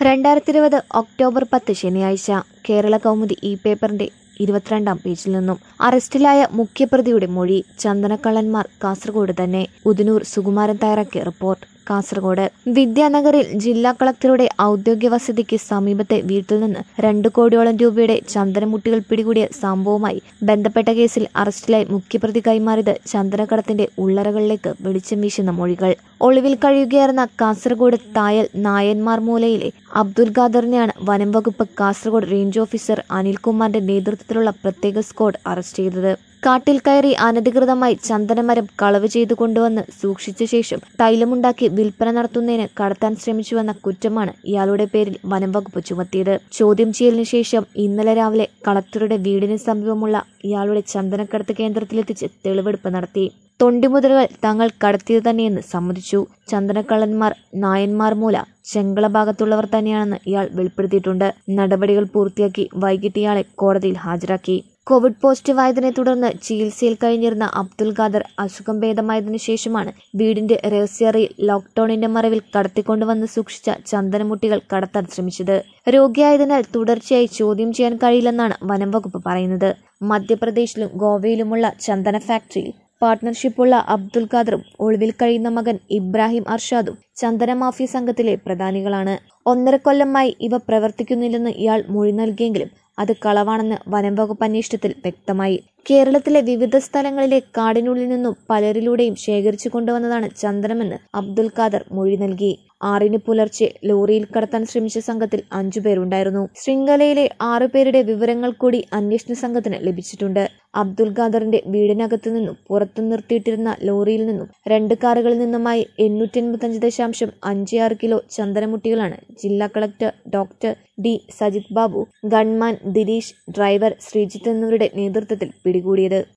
രണ്ടായിരത്തി ഇരുപത് ഒക്ടോബർ പത്ത് ശനിയാഴ്ച കേരള കൗമുദി ഈ പേപ്പറിന്റെ ഇരുപത്തിരണ്ടാം പേജിൽ നിന്നും അറസ്റ്റിലായ മുഖ്യപ്രതിയുടെ മൊഴി ചന്ദനക്കള്ളന്മാർ കാസർഗോഡ് തന്നെ ഉദിനൂർ സുകുമാരൻ തയ്യാറാക്കിയ റിപ്പോർട്ട് കാസർഗോഡ് വിദ്യാനഗറിൽ ജില്ലാ കളക്ടറുടെ ഔദ്യോഗിക വസതിക്ക് സമീപത്തെ വീട്ടിൽ നിന്ന് രണ്ടു കോടിയോളം രൂപയുടെ ചന്ദനമുട്ടികൾ പിടികൂടിയ സംഭവവുമായി ബന്ധപ്പെട്ട കേസിൽ അറസ്റ്റിലായി മുഖ്യപ്രതി കൈമാറിയത് ചന്ദനക്കടത്തിന്റെ ഉള്ളറകളിലേക്ക് വെളിച്ചം വീശുന്ന മൊഴികൾ ഒളിവിൽ കഴിയുകയായിരുന്ന കാസർഗോഡ് തായൽ നായന്മാർ മൂലയിലെ അബ്ദുൽ ഖാദറിനെയാണ് വനം വകുപ്പ് കാസർഗോഡ് റേഞ്ച് ഓഫീസർ അനിൽകുമാറിന്റെ നേതൃത്വത്തിലുള്ള പ്രത്യേക സ്ക്വാഡ് അറസ്റ്റ് ചെയ്തത് കാട്ടിൽ കയറി അനധികൃതമായി ചന്ദനമരം കളവ് ചെയ്തു കൊണ്ടുവന്ന് സൂക്ഷിച്ച ശേഷം തൈലമുണ്ടാക്കി വിൽപ്പന നടത്തുന്നതിന് കടത്താൻ ശ്രമിച്ചുവെന്ന കുറ്റമാണ് ഇയാളുടെ പേരിൽ വനം വകുപ്പ് ചുമത്തിയത് ചോദ്യം ചെയ്യലിനു ശേഷം ഇന്നലെ രാവിലെ കളക്ടറുടെ വീടിന് സമീപമുള്ള ഇയാളുടെ ചന്ദനക്കടത്ത് കേന്ദ്രത്തിലെത്തിച്ച് തെളിവെടുപ്പ് നടത്തി തൊണ്ടിമുതലുകൾ തങ്ങൾ കടത്തിയത് തന്നെയെന്ന് സമ്മതിച്ചു ചന്ദനക്കള്ളന്മാർ നായന്മാർ മൂല ചെങ്കള ഭാഗത്തുള്ളവർ തന്നെയാണെന്ന് ഇയാൾ വെളിപ്പെടുത്തിയിട്ടുണ്ട് നടപടികൾ പൂർത്തിയാക്കി വൈകിട്ട് ഇയാളെ കോടതിയിൽ ഹാജരാക്കി കോവിഡ് പോസിറ്റീവായതിനെ തുടർന്ന് ചികിത്സയിൽ കഴിഞ്ഞിരുന്ന അബ്ദുൽ ഖാദർ അസുഖം ഭേദമായതിനു ശേഷമാണ് വീടിന്റെ രഹസ്യറിയിൽ ലോക്ക്ഡൌണിന്റെ മറവിൽ കടത്തിക്കൊണ്ടുവന്ന് സൂക്ഷിച്ച ചന്ദനമുട്ടികൾ കടത്താൻ ശ്രമിച്ചത് രോഗിയായതിനാൽ തുടർച്ചയായി ചോദ്യം ചെയ്യാൻ കഴിയില്ലെന്നാണ് വനം വകുപ്പ് പറയുന്നത് മധ്യപ്രദേശിലും ഗോവയിലുമുള്ള ചന്ദന ഫാക്ടറിയിൽ പാർട്ട്ണർഷിപ്പുള്ള അബ്ദുൽ ഖാദറും ഒളിവിൽ കഴിയുന്ന മകൻ ഇബ്രാഹിം അർഷാദും ചന്ദന മാഫിയ സംഘത്തിലെ പ്രധാനികളാണ് ഒന്നര കൊല്ലമായി ഇവ പ്രവർത്തിക്കുന്നില്ലെന്ന് ഇയാൾ മൊഴി നൽകിയെങ്കിലും അത് കളവാണെന്ന് വനം വകുപ്പ് അന്വേഷണത്തിൽ വ്യക്തമായി കേരളത്തിലെ വിവിധ സ്ഥലങ്ങളിലെ കാടിനുള്ളിൽ നിന്നും പലരിലൂടെയും ശേഖരിച്ചു കൊണ്ടുവന്നതാണ് ചന്ദനമെന്ന് അബ്ദുൽ ഖാദർ മൊഴി നൽകി ആറിന് പുലർച്ചെ ലോറിയിൽ കടത്താൻ ശ്രമിച്ച സംഘത്തിൽ അഞ്ചുപേരുണ്ടായിരുന്നു ശൃംഖലയിലെ ആറുപേരുടെ വിവരങ്ങൾ കൂടി അന്വേഷണ സംഘത്തിന് ലഭിച്ചിട്ടുണ്ട് അബ്ദുൽ ഖാദറിന്റെ വീടിനകത്തു നിന്നും പുറത്തു നിർത്തിയിട്ടിരുന്ന ലോറിയിൽ നിന്നും രണ്ട് കാറുകളിൽ നിന്നുമായി എണ്ണൂറ്റി എൺപത്തഞ്ച് ദശാംശം അഞ്ച് ആറ് കിലോ ചന്ദനമുട്ടികളാണ് ജില്ലാ collector doctor D Sajith Babu gunman Dileesh driver Sreejith എന്നിവരുടെ നേതൃത്വത്തിൽ പിടികൂടിയത്